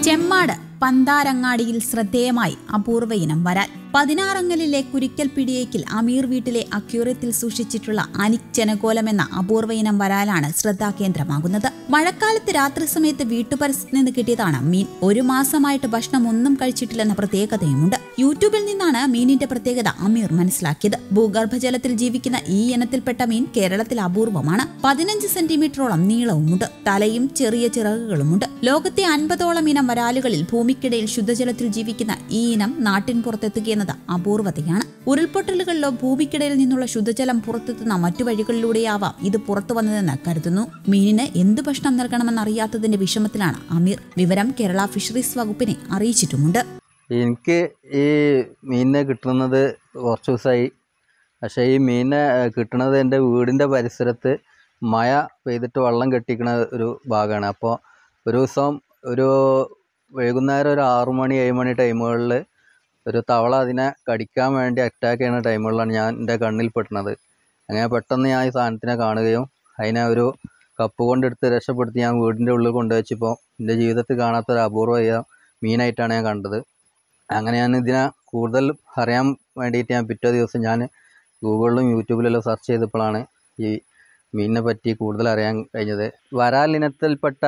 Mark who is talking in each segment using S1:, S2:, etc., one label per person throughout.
S1: ചെമ്മാട് പന്താരങ്ങാടിയിൽ ശ്രദ്ധേയമായി അപൂർവ ഇനം വരാൽ പതിനാറങ്ങലിലെ കുരിക്കൽ പിടിയേക്കിൽ അമീർ വീട്ടിലെ അക്യൂറത്തിൽ സൂക്ഷിച്ചിട്ടുള്ള അനിക് ജനകോലം എന്ന അപൂർവ ഇനം വരാലാണ് ശ്രദ്ധാകേന്ദ്രമാകുന്നത് മഴക്കാലത്ത് രാത്രി സമയത്ത് വീട്ടുപരിസരത്ത് നിന്ന് കിട്ടിയതാണ് മീൻ ഒരു മാസമായിട്ട് ഭക്ഷണം ഒന്നും കഴിച്ചിട്ടില്ലെന്ന പ്രത്യേകതയുമുണ്ട് യൂട്യൂബിൽ നിന്നാണ് മീനിന്റെ പ്രത്യേകത അമീർ മനസ്സിലാക്കിയത് ഭൂഗർഭജലത്തിൽ ജീവിക്കുന്ന ഈ ഇനത്തിൽപ്പെട്ട മീൻ കേരളത്തിൽ അപൂർവമാണ് പതിനഞ്ച് സെന്റിമീറ്ററോളം നീളവുമുണ്ട് തലയും ചെറിയ ചിറകുകളുമുണ്ട് ലോകത്തെ അൻപതോളം ഇനം വരാലുകളിൽ ഭൂമിക്കിടയിൽ ശുദ്ധജലത്തിൽ ജീവിക്കുന്ന ഈ ഇനം നാട്ടിൻ പുറത്തെത്തുകയെന്നത് അപൂർവതയാണ് ഉരുൾപൊട്ടലുകളിലോ ഭൂമിക്കിടയിൽ നിന്നുള്ള ശുദ്ധജലം പുറത്തെത്തുന്ന മറ്റു വഴികളിലൂടെയാവാം ഇത് പുറത്തു വന്നതെന്ന് കരുതുന്നു മീനിന് എന്ത് ഭക്ഷണം നൽകണമെന്നറിയാത്തതിന്റെ വിഷമത്തിലാണ് അമീർ വിവരം കേരള ഫിഷറീസ് വകുപ്പിനെ അറിയിച്ചിട്ടുമുണ്ട്
S2: എനിക്ക് ഈ മീനിനെ കിട്ടുന്നത് കുറച്ച് ദിവസമായി പക്ഷേ ഈ മീനിനെ ഏഹ്, കിട്ടുന്നത് എൻ്റെ വീടിൻ്റെ പരിസരത്ത് മഴ പെയ്തിട്ട് വെള്ളം കെട്ടിക്കണ ഒരു ഭാഗമാണ് അപ്പോൾ ഒരു ദിവസം ഒരു വൈകുന്നേരം ഒരു ആറു മണി ഏഴ് മണി ടൈമുകളിൽ ഒരു തവള അതിനെ കടിക്കാൻ വേണ്ടി അറ്റാക്ക് ചെയ്യുന്ന ടൈമുകളിലാണ് ഞാൻ എൻ്റെ കണ്ണിൽ പെട്ടുന്നത് അങ്ങനെ പെട്ടെന്ന് ഞാൻ ഈ സാധനത്തിനെ കാണുകയും അതിനെ ഒരു കപ്പ് കൊണ്ടെടുത്ത് രക്ഷപ്പെടുത്തി ഞാൻ വീടിൻ്റെ ഉള്ളിൽ കൊണ്ടുവച്ചപ്പോൾ എൻ്റെ ജീവിതത്തിൽ കാണാത്തൊരു അപൂർവ മീനായിട്ടാണ് ഞാൻ കണ്ടത് അങ്ങനെ ഞാൻ ഇതിനെ കൂടുതൽ അറിയാൻ വേണ്ടിയിട്ട് ഞാൻ പിറ്റേ ദിവസം ഞാൻ ഗൂഗിളിലും യൂട്യൂബിലെല്ലാം സെർച്ച് ചെയ്തപ്പോഴാണ് ഈ മീനിനെ പറ്റി കൂടുതൽ അറിയാൻ കഴിഞ്ഞത് വരാൽ ഇനത്തിൽപ്പെട്ട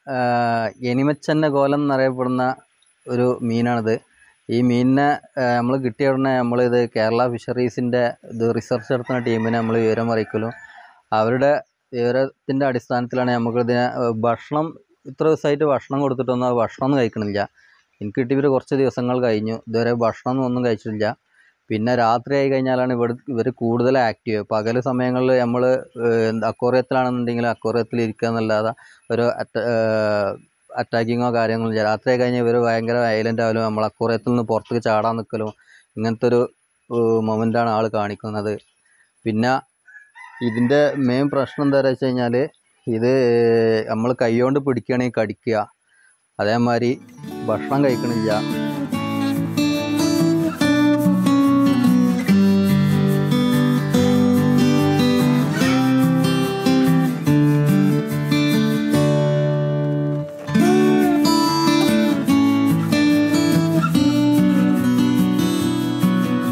S2: എനിമച്ചന്ന കോലം എന്നറിയപ്പെടുന്ന ഒരു മീനാണിത് ഈ മീനിനെ നമ്മൾ കിട്ടിയ ഉടനെ നമ്മളിത് കേരള ഫിഷറീസിൻ്റെ ഇത് റിസർച്ച് നടത്തുന്ന ടീമിനെ നമ്മൾ വിവരം അറിയിക്കലും അവരുടെ വിവരത്തിൻ്റെ അടിസ്ഥാനത്തിലാണ് നമുക്കിതിനെ ഏഹ്, ഭക്ഷണം ഇത്ര ദിവസമായിട്ട് ഭക്ഷണം കൊടുത്തിട്ടൊന്നും ആ ഭക്ഷണം ഒന്നും കഴിക്കണില്ല എനിക്ക് കിട്ടിയവർ കുറച്ച് ദിവസങ്ങൾ കഴിഞ്ഞു ഇതുവരെ ഭക്ഷണം ഒന്നും കഴിച്ചിട്ടില്ല പിന്നെ രാത്രി ആയി കഴിഞ്ഞാലാണ് ഇവർ ഇവർ കൂടുതൽ ആക്റ്റീവ് പകൽ സമയങ്ങളിൽ നമ്മൾ അക്വോറിയത്തിലാണെന്നുണ്ടെങ്കിൽ അക്വോറിയത്തിൽ ഇരിക്കുക എന്നല്ലാതെ ഒരു അറ്റ അറ്റാക്കിങ്ങോ കാര്യങ്ങളോ ഇല്ല രാത്രി ആയി കഴിഞ്ഞാൽ ഇവർ ഭയങ്കര വയലൻ്റ് ആയാലും നമ്മൾ അക്വോറിയത്തിൽ നിന്ന് പുറത്തേക്ക് ചാടാൻ നിൽക്കലും ഇങ്ങനത്തെ ഒരു മൊമെൻ്റാണ് ആൾ കാണിക്കുന്നത് പിന്നെ ഇതിൻ്റെ മെയിൻ പ്രശ്നം എന്താ വെച്ച് കഴിഞ്ഞാൽ ഇത് നമ്മൾ കൈകൊണ്ട് പിടിക്കുകയാണെങ്കിൽ കടിക്കുക അതേമാതിരി ഭക്ഷണം കഴിക്കണില്ല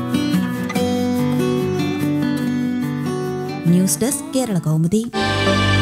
S1: ന്യൂസ് ഡെസ്ക് കേരള കൗമുദി